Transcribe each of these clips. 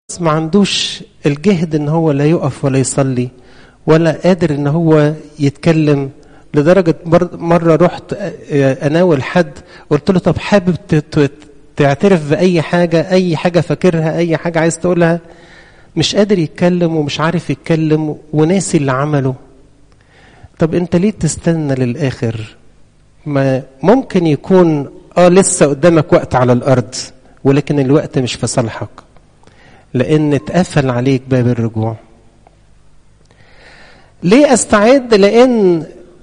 ما عندوش الجهد ان هو لا يقف ولا يصلي ولا قادر ان هو يتكلم لدرجة مرة رحت اناول حد قلت له طب حابب تعترف بأي حاجة أي حاجة فاكرها أي حاجة عايز تقولها مش قادر يتكلم ومش عارف يتكلم وناسي اللي عمله طب انت ليه تستنى للآخر ما ممكن يكون اه لسه قدامك وقت على الأرض ولكن الوقت مش في صالحك لأن اتقفل عليك باب الرجوع ليه استعد لأن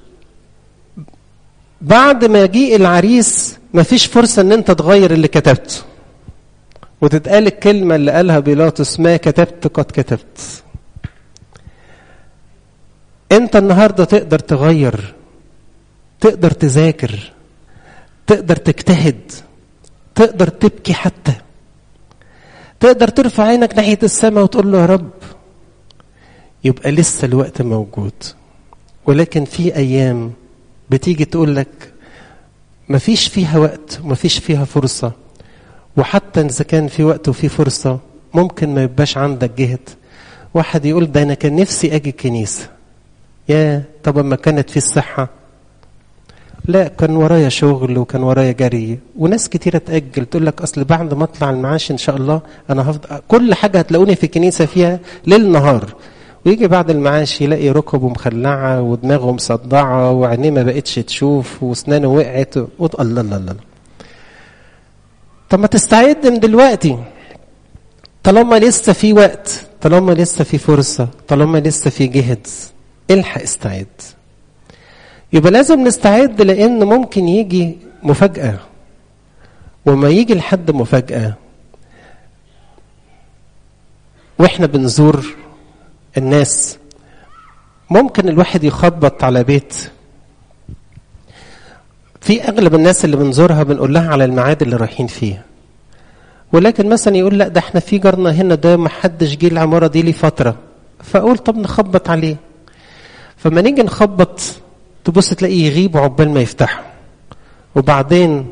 بعد ما يجيء العريس مفيش فرصة ان انت تغير اللي كتبته وتتقال الكلمة اللي قالها بيلاطس ما كتبت قد كتبت انت النهاردة تقدر تغير تقدر تذاكر تقدر تجتهد تقدر تبكي حتى تقدر ترفع عينك ناحية السماء وتقول له يا رب يبقى لسه الوقت موجود ولكن في أيام بتيجي تقول لك مفيش فيها وقت ومفيش فيها فرصة وحتى إذا كان في وقت وفي فرصة ممكن ما يبقاش عندك جهد واحد يقول ده أنا كان نفسي أجي الكنيسة يا طب ما كانت في الصحة لا كان ورايا شغل وكان ورايا جري وناس كتيرة تأجل تقول لك أصل بعد ما أطلع المعاش إن شاء الله أنا هفضل كل حاجة هتلاقوني في الكنيسة فيها ليل نهار ويجي بعد المعاش يلاقي ركبه مخلعة ودماغه مصدعة وعينيه ما بقتش تشوف واسنانه وقعت و... الله الله الله طب ما تستعد من دلوقتي طالما لسه في وقت طالما لسه في فرصة طالما لسه في جهد الحق استعد يبقى لازم نستعد لأن ممكن يجي مفاجأة وما يجي لحد مفاجأة واحنا بنزور الناس ممكن الواحد يخبط على بيت في اغلب الناس اللي بنزورها بنقول لها على الميعاد اللي رايحين فيه ولكن مثلا يقول لا ده احنا في جارنا هنا ده ما حدش جه العماره دي لي فتره فاقول طب نخبط عليه فما نيجي نخبط تبص تلاقيه يغيب عقبال ما يفتحوا وبعدين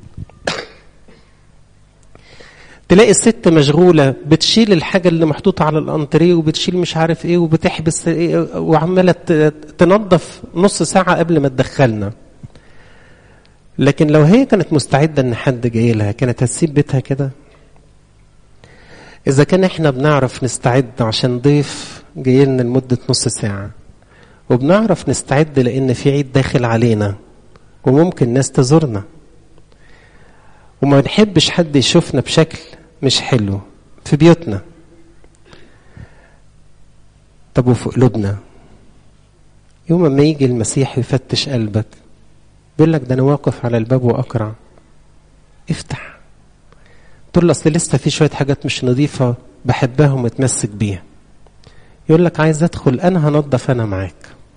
تلاقي الست مشغوله بتشيل الحاجه اللي محطوطه على الانتريه وبتشيل مش عارف ايه وبتحبس إيه وعماله تنظف نص ساعه قبل ما تدخلنا لكن لو هي كانت مستعده ان حد جاي لها كانت هتسيب بيتها كده اذا كان احنا بنعرف نستعد عشان ضيف جاي لنا لمده نص ساعه وبنعرف نستعد لان في عيد داخل علينا وممكن ناس تزورنا وما نحبش حد يشوفنا بشكل مش حلو في بيوتنا طب وفي قلوبنا يوم ما يجي المسيح يفتش قلبك بيقول لك ده انا واقف على الباب واقرع افتح تقول له اصل لسه في شويه حاجات مش نظيفه بحبها ومتمسك بيها يقول لك عايز ادخل انا هنضف انا معاك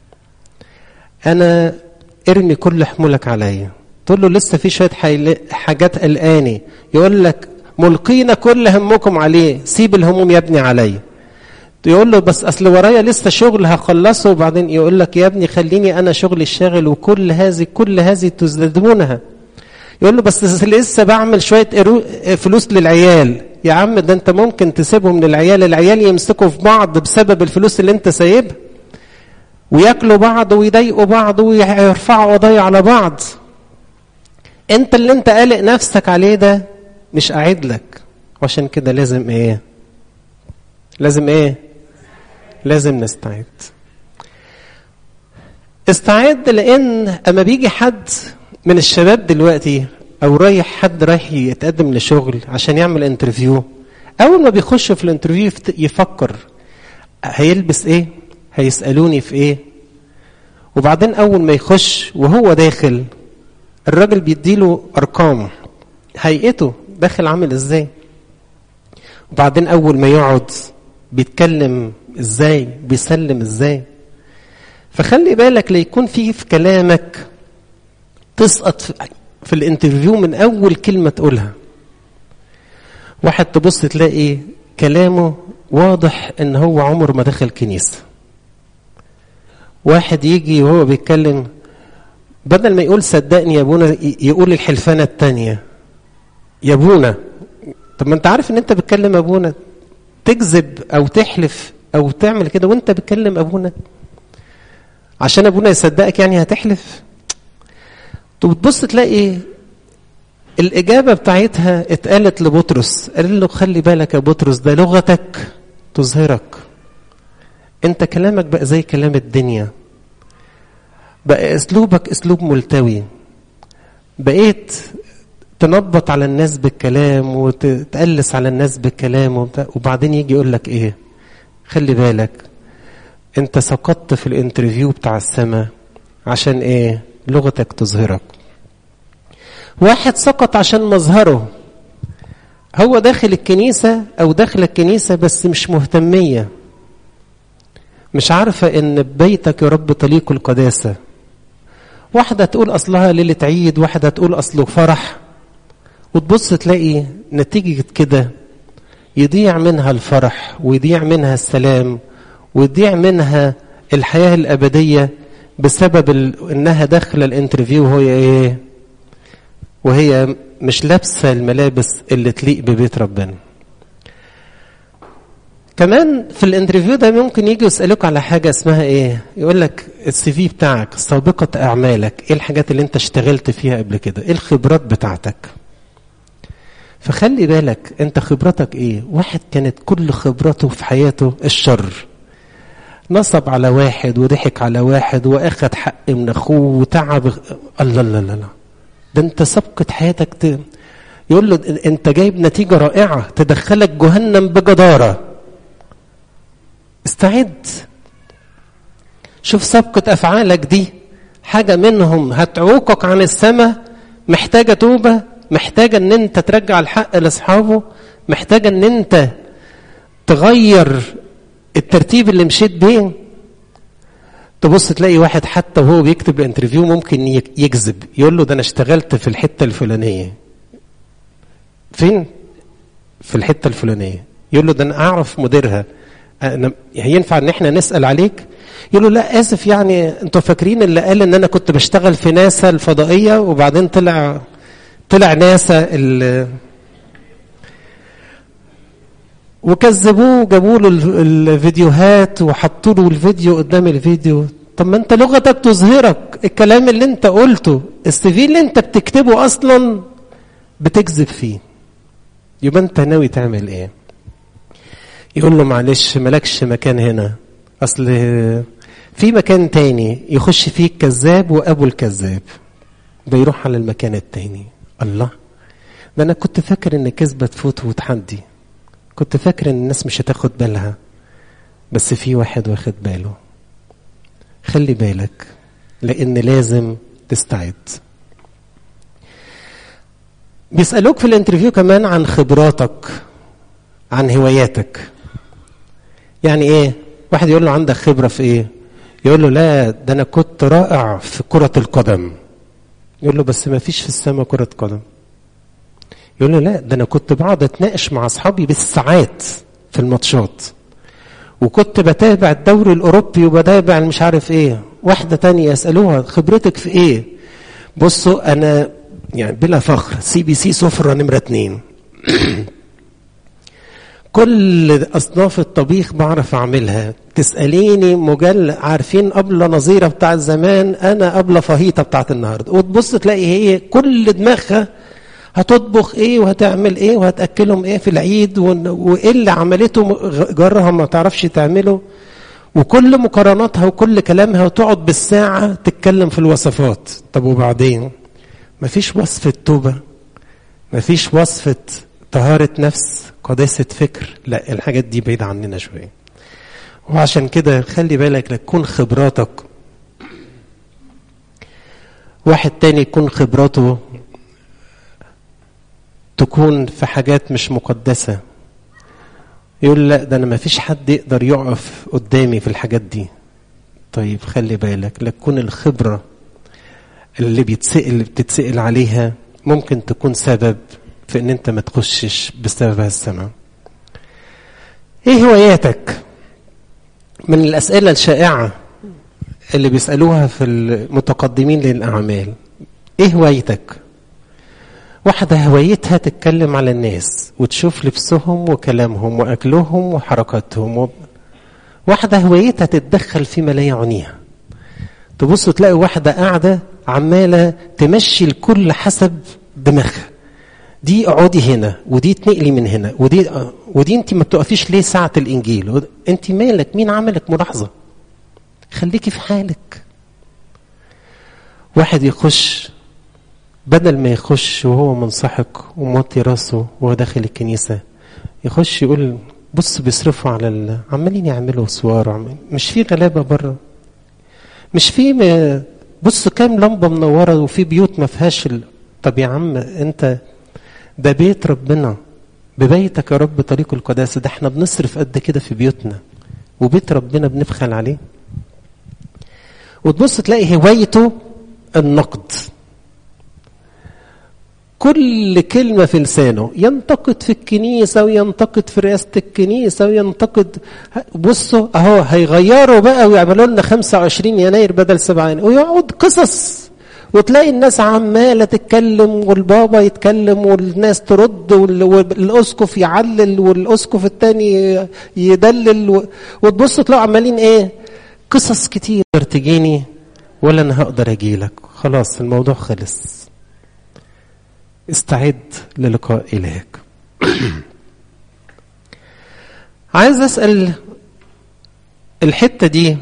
انا ارمي كل حمولك عليا تقول له لسه في شويه حاجات قلقاني يقول لك ملقين كل همكم عليه سيب الهموم يا ابني عليا يقول له بس اصل ورايا لسه شغل هخلصه وبعدين يقول لك يا ابني خليني انا شغلي الشاغل وكل هذه كل هذه تزدادونها يقول له بس لسه بعمل شويه فلوس للعيال يا عم ده انت ممكن تسيبهم للعيال العيال يمسكوا في بعض بسبب الفلوس اللي انت سايبها وياكلوا بعض ويضايقوا بعض ويرفعوا قضايا على بعض انت اللي انت قالق نفسك عليه ده مش قاعد لك عشان كده لازم ايه لازم ايه لازم نستعد استعد لان اما بيجي حد من الشباب دلوقتي او رايح حد رايح يتقدم لشغل عشان يعمل انترفيو اول ما بيخش في الانترفيو يفكر هيلبس ايه هيسالوني في ايه وبعدين اول ما يخش وهو داخل الراجل بيديله ارقام هيئته داخل عامل ازاي وبعدين اول ما يقعد بيتكلم ازاي بيسلم ازاي فخلي بالك ليكون في في كلامك تسقط في, في الانترفيو من اول كلمه تقولها واحد تبص تلاقي كلامه واضح ان هو عمره ما دخل كنيسه واحد يجي وهو بيتكلم بدل ما يقول صدقني يا ابونا يقول الحلفانه الثانيه يا ابونا طب ما انت عارف ان انت بتكلم ابونا تكذب او تحلف او تعمل كده وانت بتكلم ابونا عشان ابونا يصدقك يعني هتحلف وتبص تلاقي الإجابة بتاعتها اتقالت لبطرس قال له خلي بالك يا بطرس ده لغتك تظهرك انت كلامك بقى زي كلام الدنيا بقى اسلوبك اسلوب ملتوي بقيت تنبط على الناس بالكلام وتقلس على الناس بالكلام وبعدين يجي يقول لك ايه خلي بالك انت سقطت في الانترفيو بتاع السماء عشان ايه لغتك تظهرك واحد سقط عشان مظهره هو داخل الكنيسة أو داخل الكنيسة بس مش مهتمية مش عارفة إن بيتك يا رب طليق القداسة واحدة تقول أصلها ليلة عيد واحدة تقول أصله فرح وتبص تلاقي نتيجة كده يضيع منها الفرح ويضيع منها السلام ويضيع منها الحياة الأبدية بسبب إنها داخلة الانترفيو وهي إيه وهي مش لابسه الملابس اللي تليق ببيت ربنا كمان في الانترفيو ده ممكن يجي يسالوك على حاجه اسمها ايه يقول لك السي في بتاعك سابقه اعمالك ايه الحاجات اللي انت اشتغلت فيها قبل كده ايه الخبرات بتاعتك فخلي بالك انت خبرتك ايه واحد كانت كل خبرته في حياته الشر نصب على واحد وضحك على واحد واخد حق من اخوه وتعب الله الله الله ده انت سبقة حياتك ت... يقول له انت جايب نتيجة رائعة تدخلك جهنم بجدارة استعد شوف سبقة أفعالك دي حاجة منهم هتعوقك عن السماء محتاجة توبة محتاجة ان انت ترجع الحق لاصحابه محتاجة ان انت تغير الترتيب اللي مشيت بيه تبص تلاقي واحد حتى وهو بيكتب الانترفيو ممكن يكذب يقول له ده انا اشتغلت في الحته الفلانيه فين في الحته الفلانيه يقول له ده انا اعرف مديرها أنا ينفع ان احنا نسال عليك يقول له لا اسف يعني انتوا فاكرين اللي قال ان انا كنت بشتغل في ناسا الفضائيه وبعدين طلع طلع ناسا ال وكذبوه وجابوا له الفيديوهات وحطوا له الفيديو قدام الفيديو طب ما انت لغتك تظهرك الكلام اللي انت قلته السي في اللي انت بتكتبه اصلا بتكذب فيه يبقى انت ناوي تعمل ايه يقول له معلش مالكش مكان هنا اصل في مكان تاني يخش فيه الكذاب وابو الكذاب بيروح على المكان التاني الله ده انا كنت فاكر ان كذبه تفوت وتحدي كنت فاكر ان الناس مش هتاخد بالها بس في واحد واخد باله خلي بالك لان لازم تستعد بيسألوك في الانترفيو كمان عن خبراتك عن هواياتك يعني ايه واحد يقول له عندك خبرة في ايه يقول له لا ده انا كنت رائع في كرة القدم يقول له بس ما فيش في السماء كرة قدم يقول له لا ده انا كنت بقعد اتناقش مع اصحابي بالساعات في الماتشات وكنت بتابع الدوري الاوروبي وبتابع مش عارف ايه واحده تانية يسالوها خبرتك في ايه بصوا انا يعني بلا فخر سي بي سي سفرة نمرة اتنين كل أصناف الطبيخ بعرف أعملها تسأليني مجل عارفين أبلة نظيرة بتاعت زمان أنا أبلة فهيطة بتاعت النهاردة وتبص تلاقي هي كل دماغها هتطبخ ايه وهتعمل ايه وهتاكلهم ايه في العيد وايه اللي عملته جارها ما تعرفش تعمله وكل مقارناتها وكل كلامها وتقعد بالساعه تتكلم في الوصفات طب وبعدين مفيش وصفه توبه مفيش وصفه طهاره نفس قداسه فكر لا الحاجات دي بعيده عننا شويه وعشان كده خلي بالك تكون خبراتك واحد تاني يكون خبراته تكون في حاجات مش مقدسة يقول لا ده أنا ما فيش حد يقدر يقف قدامي في الحاجات دي طيب خلي بالك لتكون الخبرة اللي بيتسأل بتتسأل عليها ممكن تكون سبب في ان انت ما تخشش بسببها السماء ايه هواياتك من الاسئلة الشائعة اللي بيسألوها في المتقدمين للأعمال ايه هوايتك واحدة هوايتها تتكلم على الناس وتشوف لبسهم وكلامهم وأكلهم وحركاتهم و... واحدة هوايتها تتدخل فيما لا يعنيها تبص تلاقي واحدة قاعدة عمالة تمشي الكل حسب دماغها دي اقعدي هنا ودي تنقلي من هنا ودي ودي انت ما بتقفيش ليه ساعة الانجيل انت مالك مين عملك ملاحظة خليكي في حالك واحد يخش بدل ما يخش وهو منسحق وموطي راسه وهو داخل الكنيسة يخش يقول بص بيصرفوا على ال... عمالين يعملوا صور عمال... مش في غلابة بره مش في م... بص كام لمبة منورة وفي بيوت ما فيهاش ال... طب يا عم انت ده بيت ربنا ببيتك يا رب طريق القداسة ده احنا بنصرف قد كده في بيوتنا وبيت ربنا بنبخل عليه وتبص تلاقي هوايته النقد كل كلمة في لسانه ينتقد في الكنيسة وينتقد في رئاسة الكنيسة وينتقد بصوا اهو هيغيروا بقى ويعملوا لنا 25 يناير بدل 7 يناير ويقعد قصص وتلاقي الناس عمالة تتكلم والبابا يتكلم والناس ترد والأسقف يعلل والأسقف التاني يدلل وتبص تلاقوا عمالين ايه قصص كتير تجيني ولا انا هقدر اجيلك خلاص الموضوع خلص استعد للقاء إلهك عايز أسأل الحتة دي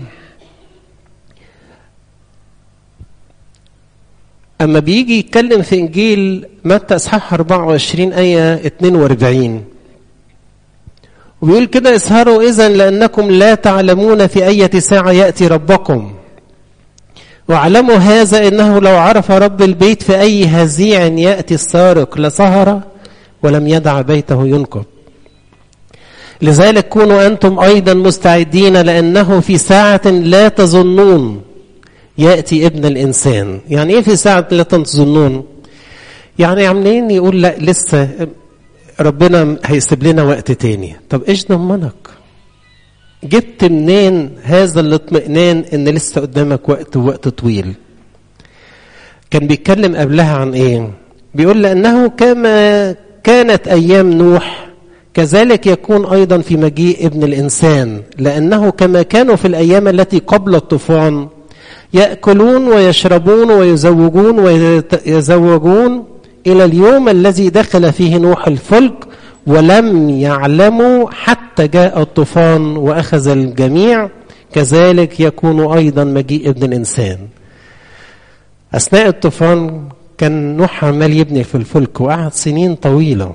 أما بيجي يتكلم في إنجيل متى إصحاح 24 آية 42 وبيقول كده اسهروا إذا لأنكم لا تعلمون في أية ساعة يأتي ربكم واعلموا هذا انه لو عرف رب البيت في اي هزيع ياتي السارق لسهر ولم يدع بيته ينقب لذلك كونوا انتم ايضا مستعدين لانه في ساعه لا تظنون ياتي ابن الانسان يعني ايه في ساعه لا تظنون يعني عاملين يقول لا لسه ربنا هيسيب لنا وقت تاني طب ايش ضمنك جبت منين هذا الاطمئنان ان لسه قدامك وقت ووقت طويل كان بيتكلم قبلها عن ايه بيقول لانه كما كانت ايام نوح كذلك يكون ايضا في مجيء ابن الانسان لانه كما كانوا في الايام التي قبل الطوفان ياكلون ويشربون ويزوجون ويزوجون الى اليوم الذي دخل فيه نوح الفلك ولم يعلموا حتى جاء الطوفان واخذ الجميع كذلك يكون ايضا مجيء ابن الانسان اثناء الطوفان كان نوح عمال يبني في الفلك وقعد سنين طويله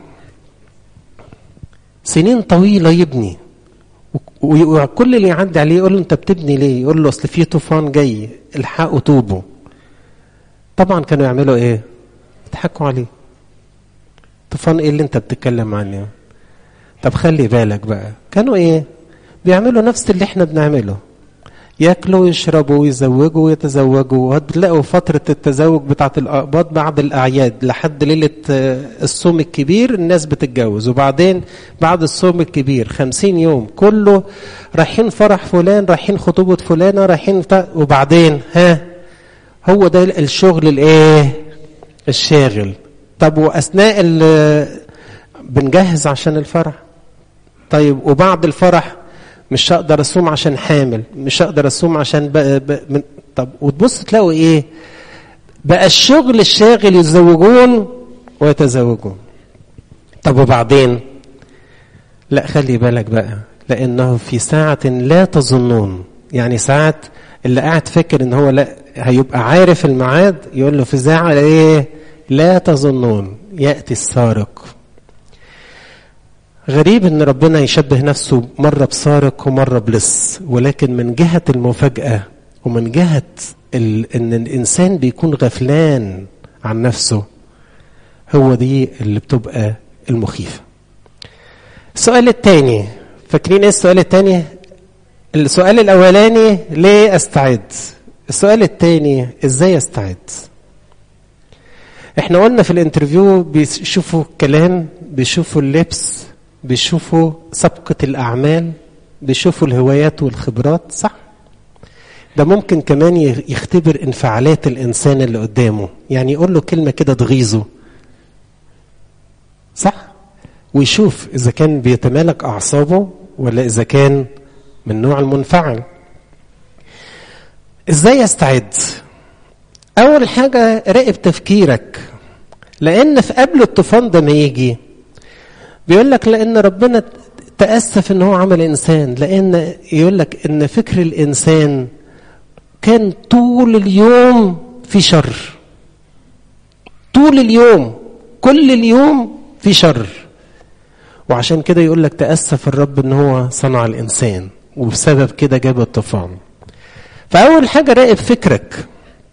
سنين طويله يبني وكل اللي يعدي عليه يقول له انت بتبني ليه يقول له اصل في طوفان جاي الحقوا توبوا طبعا كانوا يعملوا ايه يضحكوا عليه طوفان ايه اللي انت بتتكلم عنه طب خلي بالك بقى كانوا ايه بيعملوا نفس اللي احنا بنعمله ياكلوا ويشربوا ويزوجوا ويتزوجوا وهتلاقوا فترة التزوج بتاعة الأقباط بعد الأعياد لحد ليلة الصوم الكبير الناس بتتجوز وبعدين بعد الصوم الكبير خمسين يوم كله رايحين فرح فلان رايحين خطوبة فلانة رايحين وبعدين ها هو ده الشغل الايه الشاغل طب واثناء بنجهز عشان الفرح طيب وبعد الفرح مش هقدر اصوم عشان حامل مش هقدر اصوم عشان بقى بقى من طب وتبص تلاقوا ايه بقى الشغل الشاغل يتزوجون ويتزوجون طب وبعدين لا خلي بالك بقى لانه في ساعة لا تظنون يعني ساعة اللي قاعد فاكر ان هو لا هيبقى عارف الميعاد يقول له في ساعة ايه لا تظنون يأتي السارق غريب ان ربنا يشبه نفسه مرة بسارق ومرة بلص ولكن من جهة المفاجأة ومن جهة ال... ان الانسان بيكون غفلان عن نفسه هو دي اللي بتبقى المخيفة السؤال الثاني فاكرين ايه السؤال الثاني السؤال الاولاني ليه استعد السؤال الثاني ازاي استعد احنا قلنا في الانترفيو بيشوفوا الكلام بيشوفوا اللبس بيشوفوا سبقة الأعمال بيشوفوا الهوايات والخبرات صح ده ممكن كمان يختبر انفعالات الإنسان اللي قدامه يعني يقول له كلمة كده تغيظه صح ويشوف اذا كان بيتمالك اعصابه ولا اذا كان من نوع المنفعل ازاي يستعد اول حاجه راقب تفكيرك لان في قبل الطوفان ده ما يجي بيقول لك لان ربنا تاسف ان هو عمل انسان لان يقول لك ان فكر الانسان كان طول اليوم في شر طول اليوم كل اليوم في شر وعشان كده يقول لك تاسف الرب ان هو صنع الانسان وبسبب كده جاب الطوفان فاول حاجه راقب فكرك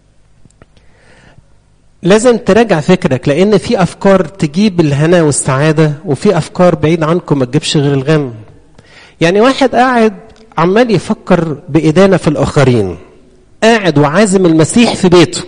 لازم تراجع فكرك لان في افكار تجيب الهنا والسعاده وفي افكار بعيد عنكم ما تجيبش غير الغم يعني واحد قاعد عمال يفكر بإدانة في الآخرين قاعد وعازم المسيح في بيته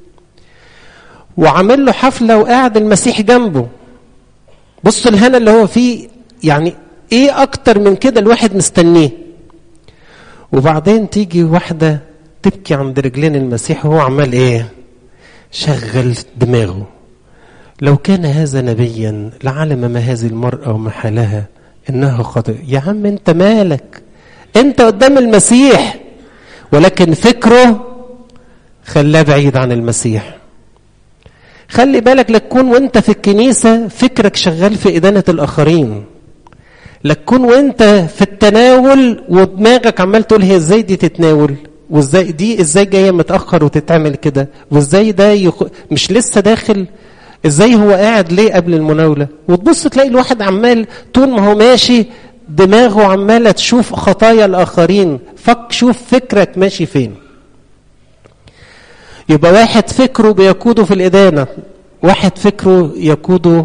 وعامل له حفلة وقاعد المسيح جنبه بص الهنا اللي هو فيه يعني ايه اكتر من كده الواحد مستنيه وبعدين تيجي واحدة تبكي عند رجلين المسيح وهو عمال ايه شغل دماغه لو كان هذا نبيا لعلم ما هذه المرأة وما حالها انها خاطئة يا عم انت مالك انت قدام المسيح ولكن فكره خلاه بعيد عن المسيح خلي بالك لتكون وانت في الكنيسة فكرك شغال في إدانة الآخرين لتكون وانت في التناول ودماغك عمال تقول هي ازاي دي تتناول وازاي دي ازاي جايه متاخر وتتعمل كده وازاي ده يخ... مش لسه داخل ازاي هو قاعد ليه قبل المناوله وتبص تلاقي الواحد عمال طول ما هو ماشي دماغه عماله تشوف خطايا الاخرين فك شوف فكرك ماشي فين يبقى واحد فكره بيقوده في الادانه واحد فكره يقوده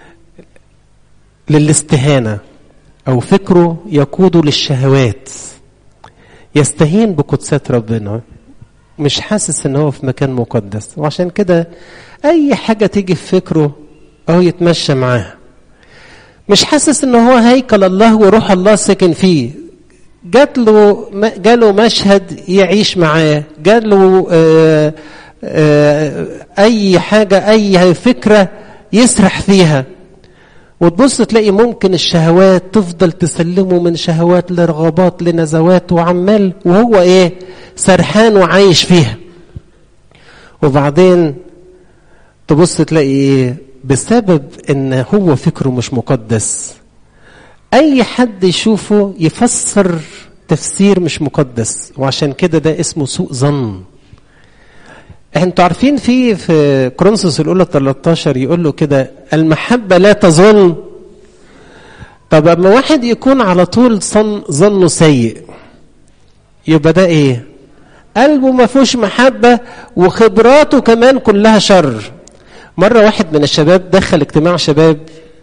للاستهانه او فكره يقوده للشهوات يستهين بقدسات ربنا مش حاسس ان هو في مكان مقدس وعشان كده اي حاجه تيجي في فكره او يتمشى معاها مش حاسس ان هو هيكل الله وروح الله ساكن فيه جات له جاله مشهد يعيش معاه جاله آآ آآ اي حاجه اي فكره يسرح فيها وتبص تلاقي ممكن الشهوات تفضل تسلمه من شهوات لرغبات لنزوات وعمال وهو ايه سرحان وعايش فيها وبعدين تبص تلاقي ايه بسبب ان هو فكره مش مقدس اي حد يشوفه يفسر تفسير مش مقدس وعشان كده ده اسمه سوء ظن انتوا عارفين في في كورنثوس الاولى 13 يقول له كده المحبه لا تظن طب اما واحد يكون على طول ظن ظنه سيء يبقى ده ايه قلبه ما فيهوش محبه وخبراته كمان كلها شر مره واحد من الشباب دخل اجتماع شباب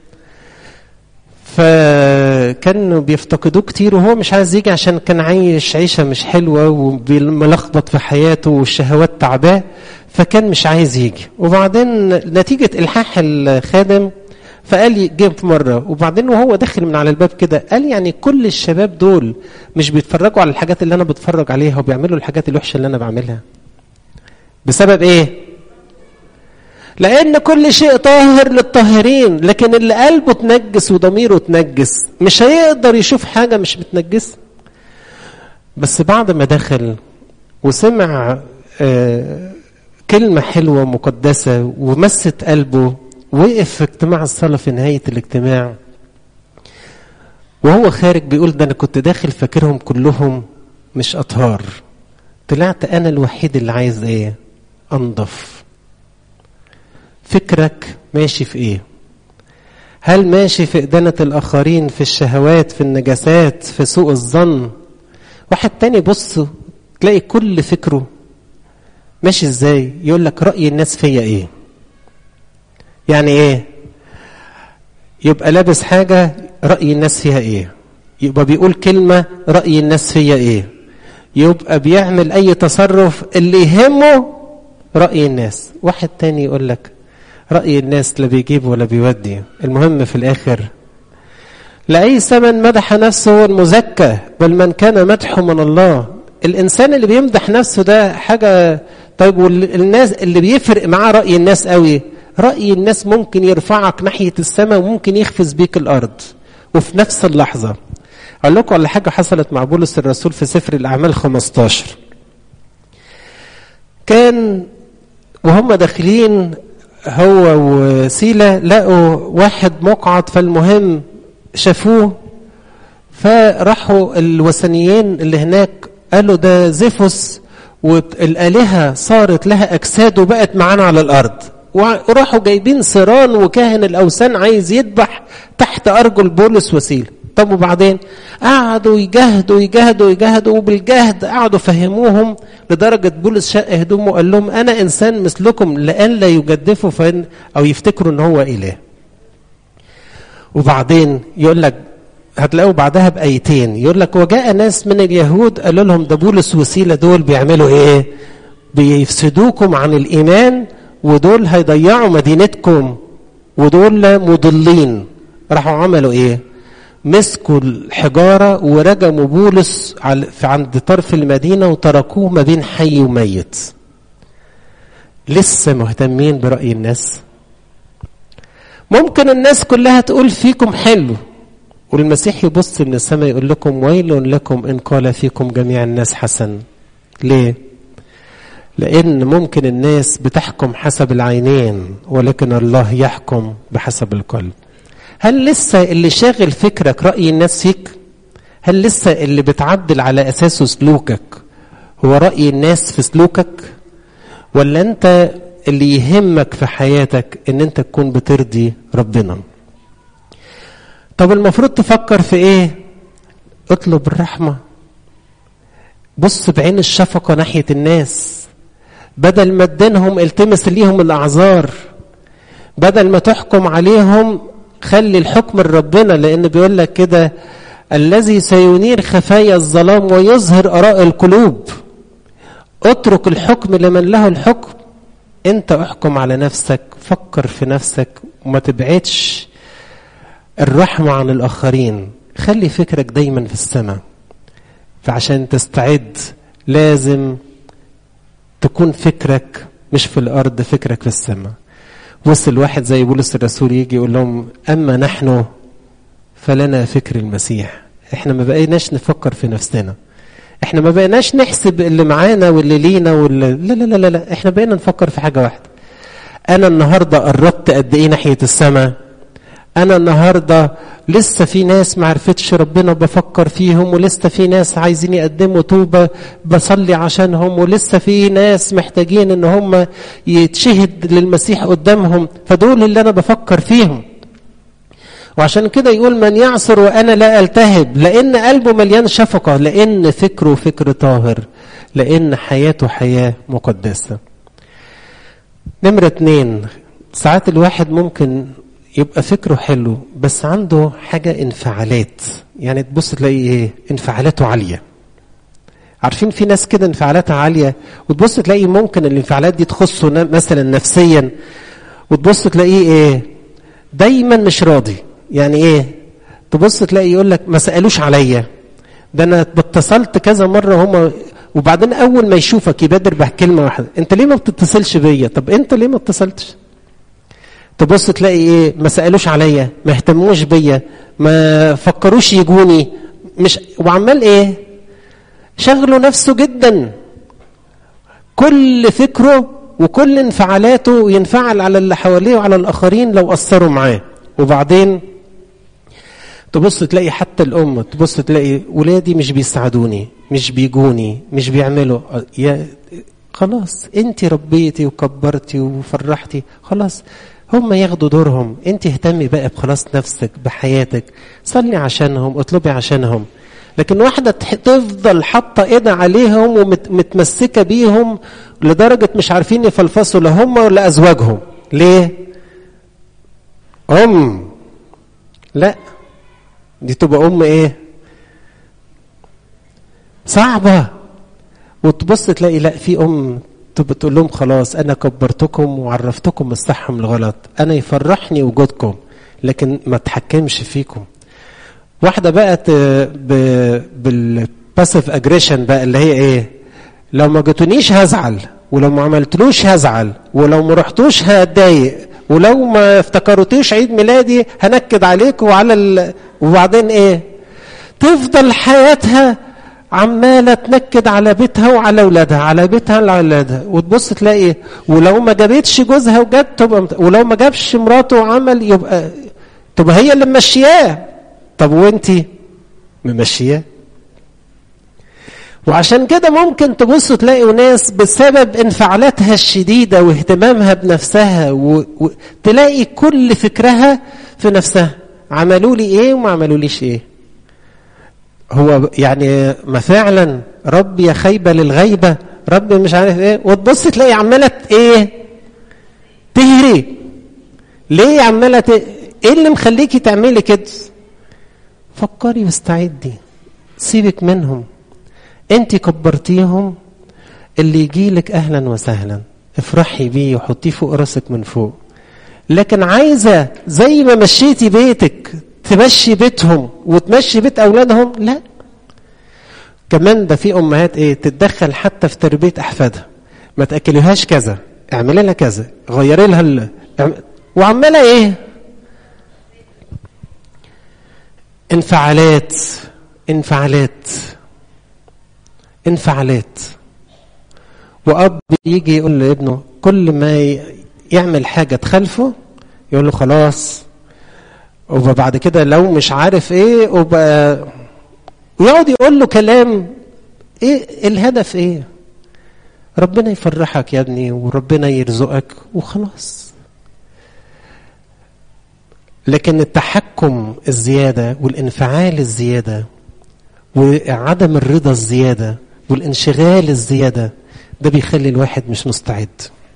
فكانوا بيفتقدوه كتير وهو مش عايز يجي عشان كان عايش عيشة مش حلوة وملخبط في حياته والشهوات تعباه فكان مش عايز يجي وبعدين نتيجة إلحاح الخادم فقال جه في مرة وبعدين وهو داخل من على الباب كده قال يعني كل الشباب دول مش بيتفرجوا على الحاجات اللي أنا بتفرج عليها وبيعملوا الحاجات الوحشة اللي أنا بعملها بسبب إيه؟ لأن كل شيء طاهر للطاهرين لكن اللي قلبه تنجس وضميره تنجس مش هيقدر يشوف حاجة مش متنجسة بس بعد ما دخل وسمع آه كلمة حلوة مقدسة ومست قلبه وقف في اجتماع الصلاة في نهاية الاجتماع وهو خارج بيقول ده أنا كنت داخل فاكرهم كلهم مش أطهار طلعت أنا الوحيد اللي عايز إيه أنضف فكرك ماشي في ايه هل ماشي في إدانة الآخرين في الشهوات في النجاسات في سوء الظن واحد تاني بص تلاقي كل فكره ماشي ازاي يقول لك رأي الناس فيا ايه يعني ايه يبقى لابس حاجة رأي الناس فيها ايه يبقى بيقول كلمة رأي الناس فيا ايه يبقى بيعمل اي تصرف اللي يهمه رأي الناس واحد تاني يقول لك رأي الناس لا بيجيب ولا بيودي المهم في الآخر لأي ثمن مدح نفسه هو المزكى بل من كان مدحه من الله الإنسان اللي بيمدح نفسه ده حاجة طيب والناس اللي بيفرق معاه رأي الناس قوي رأي الناس ممكن يرفعك ناحية السماء وممكن يخفز بيك الأرض وفي نفس اللحظة أقول لكم على حاجة حصلت مع بولس الرسول في سفر الأعمال 15 كان وهم داخلين هو وسيلة لقوا واحد مقعد فالمهم شافوه فراحوا الوثنيين اللي هناك قالوا ده زيفوس والآلهة صارت لها أجساد وبقت معانا على الأرض وراحوا جايبين سيران وكاهن الأوثان عايز يذبح تحت أرجل بولس وسيلة طب وبعدين قعدوا يجاهدوا يجاهدوا يجاهدوا وبالجهد قعدوا فهموهم لدرجة بولس شق هدومه وقال لهم أنا إنسان مثلكم لأن لا يجدفوا فإن أو يفتكروا إن هو إله وبعدين يقول لك هتلاقوا بعدها بآيتين يقول لك وجاء ناس من اليهود قالوا لهم ده بولس وسيلة دول بيعملوا إيه؟ بيفسدوكم عن الإيمان ودول هيضيعوا مدينتكم ودول مضلين راحوا عملوا إيه؟ مسكوا الحجارة ورجموا بولس في عند طرف المدينة وتركوه ما بين حي وميت لسه مهتمين برأي الناس ممكن الناس كلها تقول فيكم حلو والمسيح يبص من السماء يقول لكم ويل لكم إن قال فيكم جميع الناس حسن ليه لأن ممكن الناس بتحكم حسب العينين ولكن الله يحكم بحسب القلب هل لسه اللي شاغل فكرك رأي الناس فيك هل لسه اللي بتعدل على أساسه سلوكك هو رأي الناس في سلوكك ولا أنت اللي يهمك في حياتك ان انت تكون بترضي ربنا طب المفروض تفكر في ايه اطلب الرحمة بص بعين الشفقة ناحية الناس بدل ما تدينهم التمس ليهم الاعذار بدل ما تحكم عليهم خلي الحكم لربنا لان بيقول لك كده الذي سينير خفايا الظلام ويظهر اراء القلوب اترك الحكم لمن له الحكم انت احكم على نفسك فكر في نفسك وما تبعدش الرحمة عن الآخرين خلي فكرك دايما في السماء فعشان تستعد لازم تكون فكرك مش في الأرض فكرك في السماء وصل واحد زي بولس الرسول يجي يقول لهم أما نحن فلنا فكر المسيح احنا ما بقيناش نفكر في نفسنا احنا ما بقيناش نحسب اللي معانا واللي لينا واللي لا لا لا لا احنا بقينا نفكر في حاجه واحده انا النهارده قربت قد ايه ناحيه السماء انا النهارده لسه في ناس ما عرفتش ربنا بفكر فيهم ولسه في ناس عايزين يقدموا توبه بصلي عشانهم ولسه في ناس محتاجين ان هم يتشهد للمسيح قدامهم فدول اللي انا بفكر فيهم وعشان كده يقول من يعصر وانا لا التهب لان قلبه مليان شفقه لان فكره فكر طاهر لان حياته حياه مقدسه نمرة اتنين ساعات الواحد ممكن يبقى فكره حلو بس عنده حاجة انفعالات يعني تبص تلاقي ايه انفعالاته عالية عارفين في ناس كده انفعالاتها عالية وتبص تلاقي ممكن الانفعالات دي تخصه مثلا نفسيا وتبص تلاقيه ايه دايما مش راضي يعني ايه تبص تلاقي يقول لك ما سالوش عليا ده انا اتصلت كذا مره هم وبعدين اول ما يشوفك يبادر بكلمه واحده انت ليه ما بتتصلش بيا طب انت ليه ما اتصلتش تبص تلاقي ايه ما سالوش عليا ما اهتموش بيا ما فكروش يجوني مش وعمال ايه شغله نفسه جدا كل فكره وكل انفعالاته ينفعل على اللي حواليه وعلى الاخرين لو اثروا معاه وبعدين تبص تلاقي حتى الأم تبص تلاقي ولادي مش بيساعدوني مش بيجوني مش بيعملوا يا خلاص انت ربيتي وكبرتي وفرحتي خلاص هم ياخدوا دورهم انت اهتمي بقى بخلاص نفسك بحياتك صلي عشانهم اطلبي عشانهم لكن واحدة تفضل حاطة ايدها عليهم ومتمسكة بيهم لدرجة مش عارفين يفلفصوا لا هم ولا أزواجهم ليه؟ أم لا دي تبقى أم إيه؟ صعبة وتبص تلاقي لا في أم تبقى تقول لهم خلاص أنا كبرتكم وعرفتكم الصح من الغلط أنا يفرحني وجودكم لكن ما اتحكمش فيكم واحدة بقت بالباسيف اجريشن بقى اللي هي ايه لو ما جيتونيش هزعل ولو ما عملتلوش هزعل ولو ما رحتوش هتضايق ولو ما افتكرتوش عيد ميلادي هنكد عليك وعلى ال... وبعدين ايه تفضل حياتها عماله تنكد على بيتها وعلى اولادها على بيتها وعلى اولادها وتبص تلاقي ولو ما جابتش جوزها وجت تبقى ولو ما جابش مراته وعمل يبقى تبقى هي اللي ممشياه طب وانتي ممشياه وعشان كده ممكن تبص تلاقي ناس بسبب انفعالاتها الشديدة واهتمامها بنفسها وتلاقي كل فكرها في نفسها عملوا لي ايه وما عملوا ليش ايه هو يعني ما فعلا رب يا خيبة للغيبة رب مش عارف ايه وتبص تلاقي عمالة ايه تهري ليه عمالة ت... ايه اللي مخليكي تعملي كده فكري واستعدي سيبك منهم انت كبرتيهم اللي يجي لك اهلا وسهلا افرحي بيه وحطيه فوق راسك من فوق لكن عايزه زي ما مشيتي بيتك تمشي بيتهم وتمشي بيت اولادهم لا كمان ده في امهات ايه تتدخل حتى في تربيه احفادها ما تاكلوهاش كذا اعملي لها كذا غيري لها ال... وعماله ايه انفعالات انفعالات انفعالات واب يجي يقول لابنه كل ما يعمل حاجه تخالفه يقول له خلاص وبعد كده لو مش عارف ايه وبقى ويقعد يقول له كلام ايه الهدف ايه ربنا يفرحك يا ابني وربنا يرزقك وخلاص لكن التحكم الزياده والانفعال الزياده وعدم الرضا الزياده والانشغال الزياده ده بيخلي الواحد مش مستعد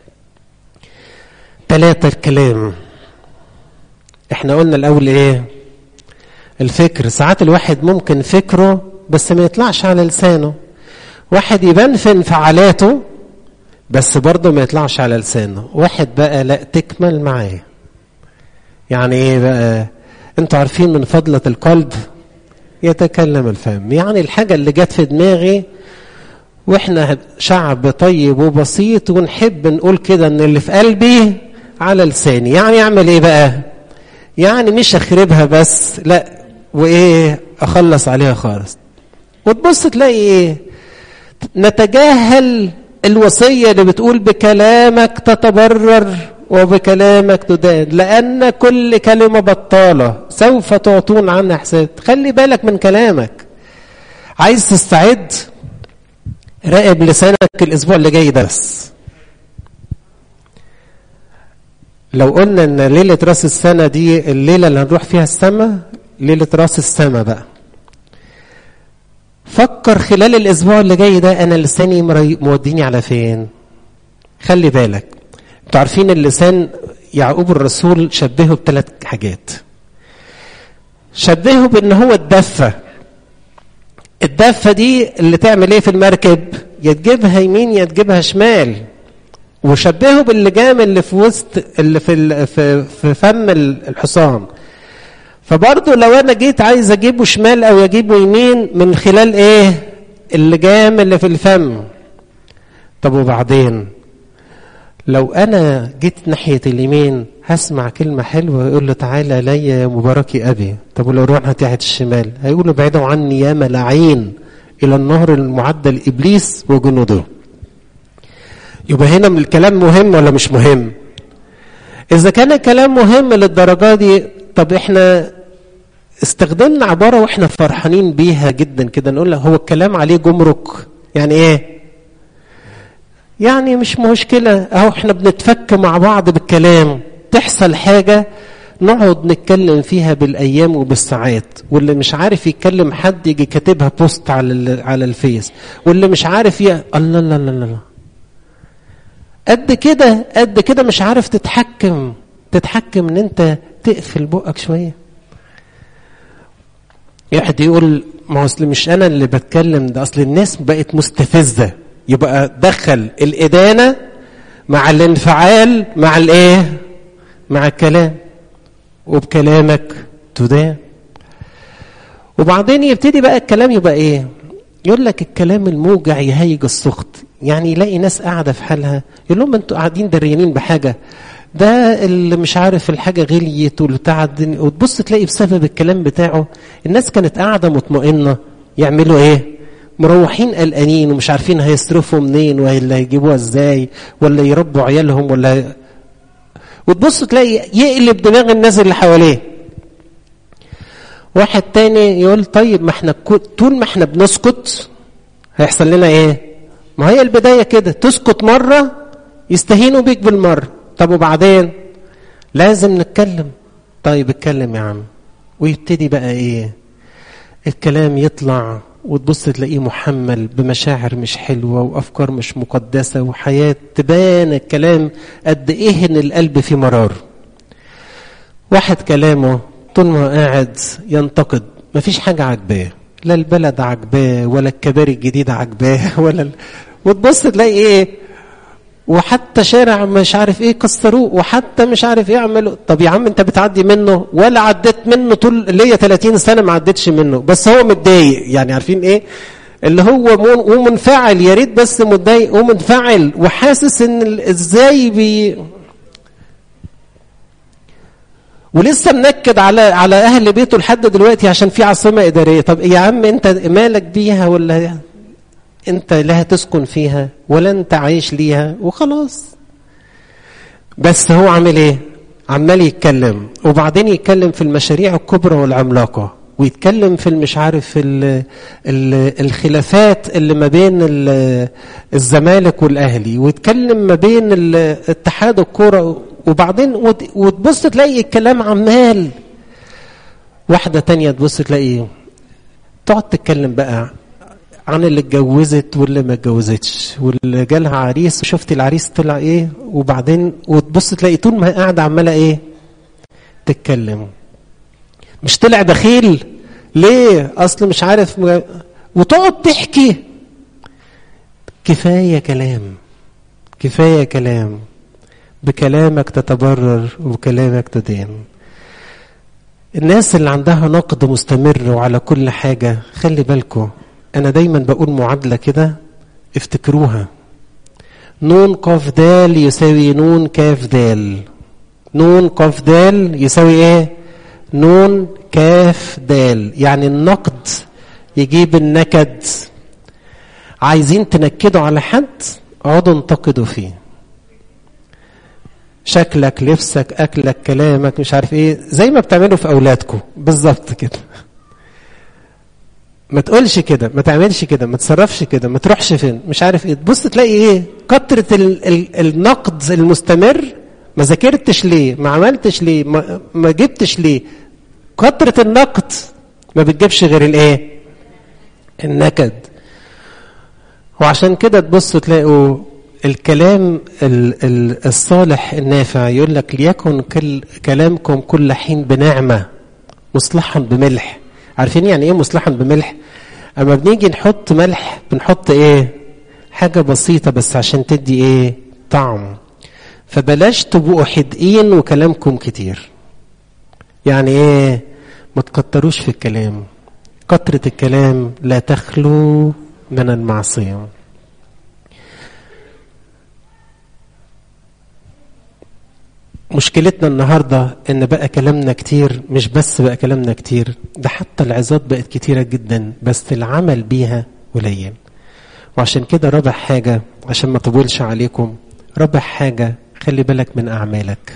ثلاثة الكلام احنا قلنا الاول ايه الفكر ساعات الواحد ممكن فكره بس ما يطلعش على لسانه واحد يبان في انفعالاته بس برضه ما يطلعش على لسانه واحد بقى لا تكمل معاه يعني ايه بقى انتوا عارفين من فضلة القلب يتكلم الفم يعني الحاجة اللي جت في دماغي واحنا شعب طيب وبسيط ونحب نقول كده ان اللي في قلبي على لساني يعني اعمل ايه بقى يعني مش اخربها بس لا وايه اخلص عليها خالص وتبص تلاقي ايه نتجاهل الوصيه اللي بتقول بكلامك تتبرر وبكلامك تدان لان كل كلمه بطاله سوف تعطون عنها حساب خلي بالك من كلامك عايز تستعد راقب لسانك الاسبوع اللي جاي ده بس لو قلنا ان ليله راس السنه دي الليله اللي هنروح فيها السماء ليله راس السماء بقى فكر خلال الاسبوع اللي جاي ده انا لساني موديني على فين خلي بالك انتوا عارفين اللسان يعقوب الرسول شبهه بثلاث حاجات شبهه بان هو الدفه الدفه دي اللي تعمل ايه في المركب يا تجيبها يمين يا تجيبها شمال وشبهه باللجام اللي في وسط اللي في في, في فم الحصان فبرضه لو انا جيت عايز اجيبه شمال او اجيبه يمين من خلال ايه اللجام اللي في الفم طب وبعدين لو انا جيت ناحيه اليمين هسمع كلمة حلوة يقول له تعالى لي يا مبارك أبي طب ولو رحنا ناحية الشمال هيقول له بعيدوا عني يا ملاعين إلى النهر المعدى لإبليس وجنوده يبقى هنا من الكلام مهم ولا مش مهم إذا كان الكلام مهم للدرجة دي طب إحنا استخدمنا عبارة وإحنا فرحانين بيها جدا كده نقول لك هو الكلام عليه جمرك يعني إيه يعني مش مشكلة أهو إحنا بنتفك مع بعض بالكلام تحصل حاجة نقعد نتكلم فيها بالأيام وبالساعات واللي مش عارف يتكلم حد يجي كاتبها بوست على على الفيس واللي مش عارف ي... الله لا لا لا قد كده قد كده مش عارف تتحكم تتحكم ان انت تقفل بقك شويه واحد يقول ما اصل مش انا اللي بتكلم ده اصل الناس بقت مستفزه يبقى دخل الادانه مع الانفعال مع الايه مع الكلام وبكلامك تدان وبعدين يبتدي بقى الكلام يبقى ايه يقول لك الكلام الموجع يهيج السخط يعني يلاقي ناس قاعده في حالها يقول لهم انتوا قاعدين دريانين بحاجه ده اللي مش عارف الحاجة غليت والبتاع الدنيا وتبص تلاقي بسبب الكلام بتاعه الناس كانت قاعدة مطمئنة يعملوا ايه؟ مروحين قلقانين ومش عارفين هيصرفوا منين ولا هيجيبوها ازاي ولا يربوا عيالهم ولا وتبص تلاقي يقلب دماغ الناس اللي حواليه واحد تاني يقول طيب ما احنا طول ما احنا بنسكت هيحصل لنا ايه ما هي البداية كده تسكت مرة يستهينوا بيك بالمرة طب وبعدين لازم نتكلم طيب اتكلم يا عم ويبتدي بقى ايه الكلام يطلع وتبص تلاقيه محمل بمشاعر مش حلوة وأفكار مش مقدسة وحياة تبان الكلام قد إيه إن القلب فيه مرار واحد كلامه طول ما قاعد ينتقد مفيش حاجة عجباه لا البلد عجباه ولا الكباري الجديدة عجباه ولا ال... وتبص تلاقي ايه وحتى شارع مش عارف ايه كسروه وحتى مش عارف ايه عملوا طب يا عم انت بتعدي منه ولا عديت منه طول ليا 30 سنه ما عدتش منه بس هو متضايق يعني عارفين ايه اللي هو ومنفعل يا ريت بس متضايق ومنفعل وحاسس ان ازاي بي ولسه منكد على على اهل بيته لحد دلوقتي عشان في عاصمه اداريه طب يا عم انت مالك بيها ولا انت لا هتسكن فيها ولا انت عايش ليها وخلاص بس هو عامل ايه عمال يتكلم وبعدين يتكلم في المشاريع الكبرى والعملاقه ويتكلم في المش عارف ال ال الخلافات اللي ما بين الزمالك والاهلي ويتكلم ما بين اتحاد الكوره وبعدين وتبص تلاقي الكلام عمال واحده تانية تبص تلاقي تقعد تتكلم بقى عن اللي اتجوزت واللي ما اتجوزتش واللي جالها عريس وشفت العريس طلع ايه وبعدين وتبص تلاقي طول ما هي قاعده عماله ايه تتكلم مش طلع بخيل ليه اصل مش عارف م... وتقعد تحكي كفايه كلام كفايه كلام بكلامك تتبرر وبكلامك تدين الناس اللي عندها نقد مستمر وعلى كل حاجه خلي بالكم انا دايما بقول معادله كده افتكروها نون قاف دال يساوي نون كاف دال نون قاف دال يساوي ايه نون كاف دال يعني النقد يجيب النكد عايزين تنكدوا على حد اقعدوا انتقدوا فيه شكلك لبسك اكلك كلامك مش عارف ايه زي ما بتعملوا في اولادكم بالظبط كده ما تقولش كده ما تعملش كده ما تصرفش كده ما تروحش فين مش عارف ايه تبص تلاقي ايه كترة ال ال النقد المستمر ما ذاكرتش ليه ما عملتش ليه ما, ما جبتش ليه كترة النقد ما بتجيبش غير الايه النكد وعشان كده تبصوا تلاقوا الكلام ال ال الصالح النافع يقول لك ليكن كل كلامكم كل حين بنعمة مصلحا بملح عارفين يعني ايه مصلحا بملح اما بنيجي نحط ملح بنحط ايه حاجة بسيطة بس عشان تدي ايه طعم فبلاش تبقوا حدقين وكلامكم كتير يعني ايه ما تكتروش في الكلام كترة الكلام لا تخلو من المعصية مشكلتنا النهارده ان بقى كلامنا كتير مش بس بقى كلامنا كتير ده حتى العظات بقت كتيره جدا بس العمل بيها قليل وعشان كده رابع حاجه عشان ما اطولش عليكم رابع حاجه خلي بالك من اعمالك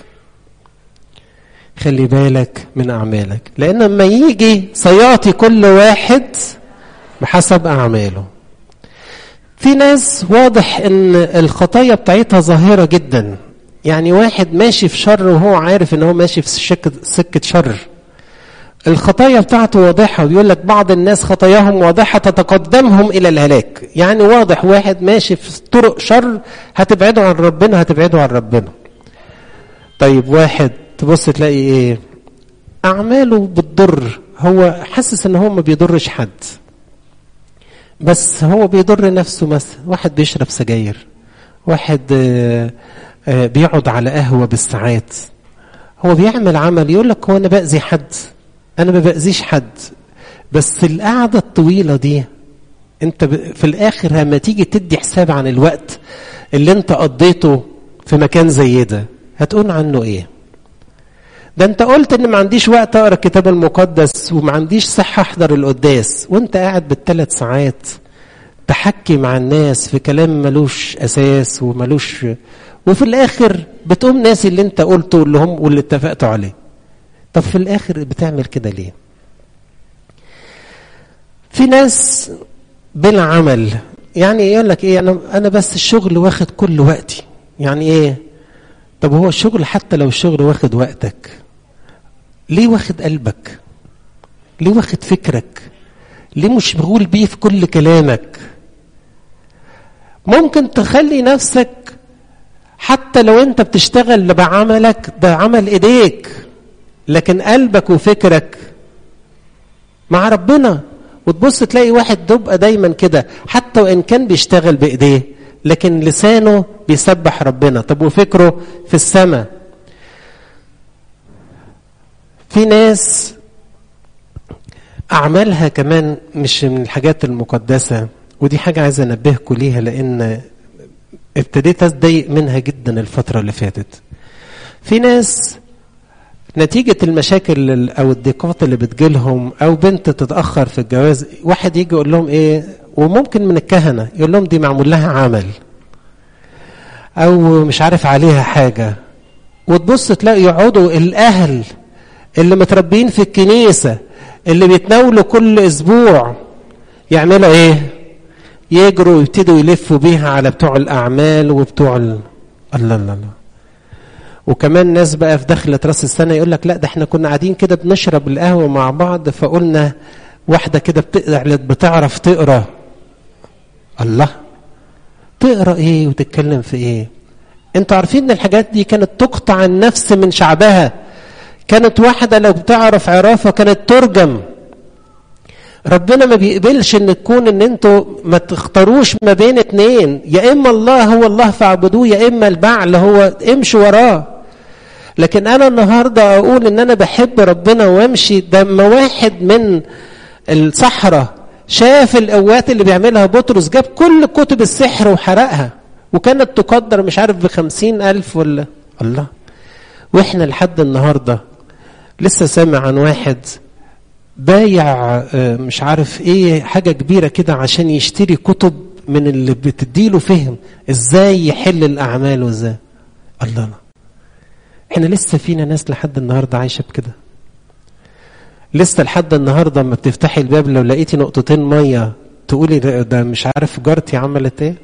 خلي بالك من اعمالك لان لما يجي سيعطي كل واحد بحسب اعماله في ناس واضح ان الخطايا بتاعتها ظاهره جدا يعني واحد ماشي في شر وهو عارف ان هو ماشي في سكة, سكة شر الخطايا بتاعته واضحة ويقول لك بعض الناس خطاياهم واضحة تتقدمهم إلى الهلاك يعني واضح واحد ماشي في طرق شر هتبعده عن ربنا هتبعده عن ربنا طيب واحد تبص تلاقي ايه أعماله بتضر هو حاسس ان هو ما بيضرش حد بس هو بيضر نفسه مثلا واحد بيشرب سجاير واحد آه بيقعد على قهوة بالساعات هو بيعمل عمل يقول لك هو أنا بأذي حد أنا ما بأذيش حد بس القعدة الطويلة دي أنت في الآخر لما تيجي تدي حساب عن الوقت اللي أنت قضيته في مكان زي ده هتقول عنه ايه ده انت قلت ان ما عنديش وقت اقرا الكتاب المقدس وما عنديش صحه احضر القداس وانت قاعد بالثلاث ساعات تحكي مع الناس في كلام ملوش اساس وملوش وفي الاخر بتقوم ناسي اللي انت قلته واللي هم واللي اتفقتوا عليه طب في الاخر بتعمل كده ليه في ناس بلا عمل يعني يقول لك ايه انا انا بس الشغل واخد كل وقتي يعني ايه طب هو الشغل حتى لو الشغل واخد وقتك ليه واخد قلبك ليه واخد فكرك ليه مشغول بيه في كل كلامك ممكن تخلي نفسك حتى لو انت بتشتغل بعملك ده عمل ايديك لكن قلبك وفكرك مع ربنا وتبص تلاقي واحد تبقى دايما كده حتى وان كان بيشتغل بايديه لكن لسانه بيسبح ربنا طب وفكره في السماء في ناس اعمالها كمان مش من الحاجات المقدسه ودي حاجه عايز انبهكم ليها لان ابتديت اتضايق منها جدا الفتره اللي فاتت في ناس نتيجة المشاكل أو الضيقات اللي بتجيلهم أو بنت تتأخر في الجواز واحد يجي يقول لهم إيه وممكن من الكهنة يقول لهم دي معمول لها عمل أو مش عارف عليها حاجة وتبص تلاقي يقعدوا الأهل اللي متربيين في الكنيسة اللي بيتناولوا كل أسبوع يعملوا إيه؟ يجروا ويبتدوا يلفوا بيها على بتوع الأعمال وبتوع ال... الله الله الله وكمان ناس بقى في دخلة راس السنة يقول لك لا ده احنا كنا قاعدين كده بنشرب القهوة مع بعض فقلنا واحدة كده بتعرف تقرا الله تقرا ايه وتتكلم في ايه انتوا عارفين ان الحاجات دي كانت تقطع النفس من شعبها كانت واحدة لو بتعرف عرافة كانت ترجم ربنا ما بيقبلش ان تكون ان انتوا ما تختاروش ما بين اتنين يا اما الله هو الله فاعبدوه يا اما البعل هو امشوا وراه لكن انا النهارده اقول ان انا بحب ربنا وامشي ده ما واحد من الصحراء شاف القوات اللي بيعملها بطرس جاب كل كتب السحر وحرقها وكانت تقدر مش عارف بخمسين ألف ولا الله وإحنا لحد النهاردة لسه سامع عن واحد بايع مش عارف ايه حاجة كبيرة كده عشان يشتري كتب من اللي بتديله فهم ازاي يحل الأعمال وازاي الله الله احنا لسه فينا ناس لحد النهاردة عايشة بكده لسه لحد النهارده لما بتفتحي الباب لو لقيتي نقطتين ميه تقولي ده, ده مش عارف جارتي عملت ايه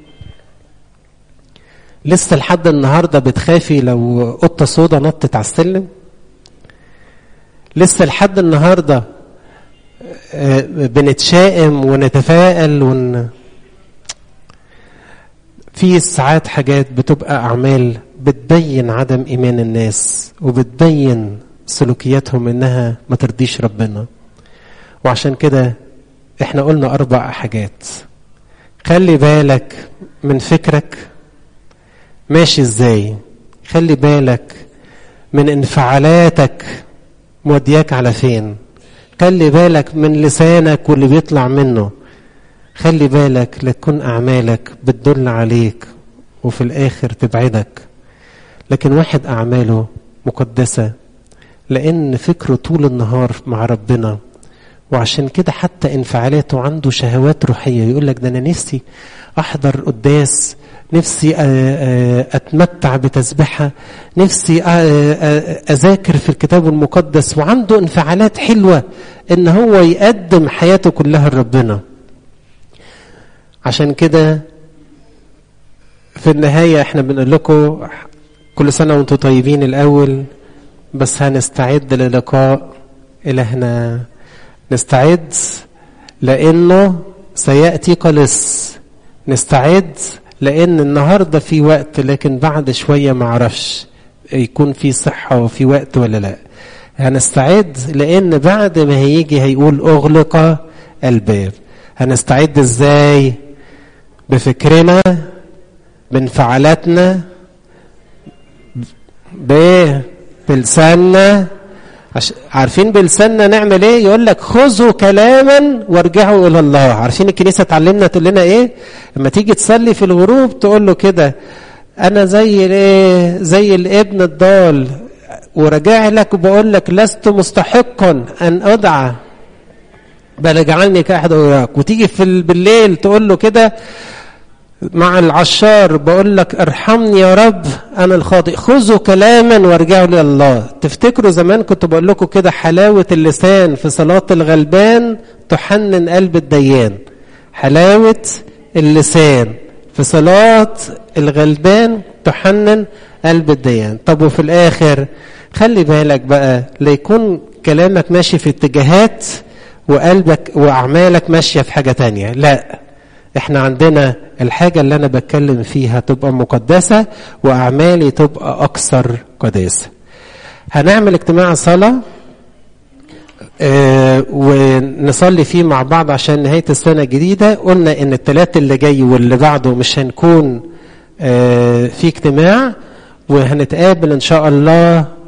لسه لحد النهارده بتخافي لو قطه سودا نطت على السلم لسه لحد النهارده بنتشائم ونتفائل ون في ساعات حاجات بتبقى اعمال بتبين عدم ايمان الناس وبتبين سلوكياتهم انها ما ترضيش ربنا وعشان كده احنا قلنا اربع حاجات خلي بالك من فكرك ماشي ازاي خلي بالك من انفعالاتك مودياك على فين خلي بالك من لسانك واللي بيطلع منه خلي بالك لتكون اعمالك بتدل عليك وفي الاخر تبعدك لكن واحد اعماله مقدسه لأن فكره طول النهار مع ربنا وعشان كده حتى انفعالاته عنده شهوات روحية يقول لك ده أنا نفسي أحضر قداس نفسي أتمتع بتسبحة نفسي أذاكر في الكتاب المقدس وعنده انفعالات حلوة إن هو يقدم حياته كلها لربنا عشان كده في النهاية احنا بنقول لكم كل سنة وانتم طيبين الأول بس هنستعد للقاء إلهنا نستعد لأنه سيأتي قلص نستعد لأن النهاردة في وقت لكن بعد شوية معرفش يكون في صحة وفي وقت ولا لا هنستعد لأن بعد ما هيجي هيقول أغلق الباب هنستعد ازاي بفكرنا بانفعالاتنا بايه بلساننا عش... عارفين بلساننا نعمل ايه يقول لك خذوا كلاما وارجعوا الى الله عارفين الكنيسه تعلمنا تقول لنا ايه لما تيجي تصلي في الغروب تقول له كده انا زي الايه زي الابن الضال وراجع لك وبقول لك لست مستحقا ان ادعى بل اجعلني كاحد وراك وتيجي في بالليل تقول له كده مع العشار بقول لك ارحمني يا رب انا الخاطئ خذوا كلاما وارجعوا الى الله تفتكروا زمان كنت بقول لكم كده حلاوه اللسان في صلاه الغلبان تحنن قلب الديان حلاوه اللسان في صلاه الغلبان تحنن قلب الديان طب وفي الاخر خلي بالك بقى ليكون كلامك ماشي في اتجاهات وقلبك واعمالك ماشيه في حاجه تانية لا احنا عندنا الحاجة اللي أنا بتكلم فيها تبقى مقدسة وأعمالي تبقى أكثر قداسة. هنعمل اجتماع صلاة اه ونصلي فيه مع بعض عشان نهاية السنة الجديدة قلنا إن الثلاث اللي جاي واللي بعده مش هنكون اه في اجتماع وهنتقابل إن شاء الله